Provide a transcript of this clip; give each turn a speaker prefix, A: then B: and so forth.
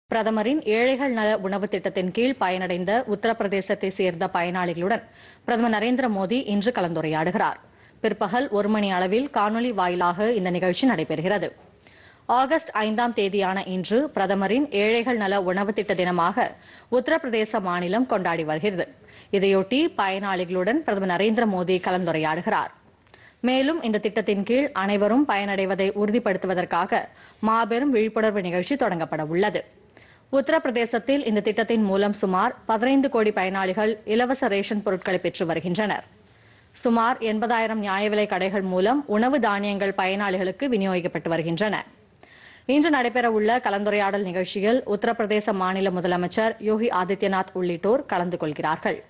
A: பிரதமரின் ஏழைகள் நல உணவு திட்டத்தின் கீழ் பயனடைந்த உத்தரப்பிரதேசத்தை சேர்ந்த பயனாளிகளுடன் பிரதமர் நரேந்திர மோடி இன்று கலந்துரையாடுகிறார் பிற்பகல் ஒரு மணி அளவில் காணொலி வாயிலாக இந்த நிகழ்ச்சி நடைபெறுகிறது ஆகஸ்ட் ஐந்தாம் தேதியான இன்று பிரதமரின் ஏழைகள் நல உணவு திட்ட தினமாக உத்தரப்பிரதேச மாநிலம் கொண்டாடி வருகிறது இதையொட்டி பயனாளிகளுடன் பிரதமர் நரேந்திர மோடி கலந்துரையாடுகிறார் மேலும் இந்த திட்டத்தின் கீழ் அனைவரும் பயனடைவதை உறுதிப்படுத்துவதற்காக மாபெரும் விழிப்புணர்வு நிகழ்ச்சி தொடங்கப்பட உள்ளது உத்தரப்பிரதேசத்தில் இந்த திட்டத்தின் மூலம் சுமார் பதினைந்து கோடி பயனாளிகள் இலவச ரேஷன் பொருட்களை பெற்று வருகின்றனர் சுமார் எண்பதாயிரம் நியாய விலை கடைகள் மூலம் உணவு தானியங்கள் பயனாளிகளுக்கு விநியோகிக்கப்பட்டு வருகின்றன இன்று நடைபெறவுள்ள கலந்துரையாடல் நிகழ்ச்சியில் உத்தரப்பிரதேச மாநில முதலமைச்சர் யோகி ஆதித்யநாத் உள்ளிட்டோர் கலந்து கொள்கிறார்கள்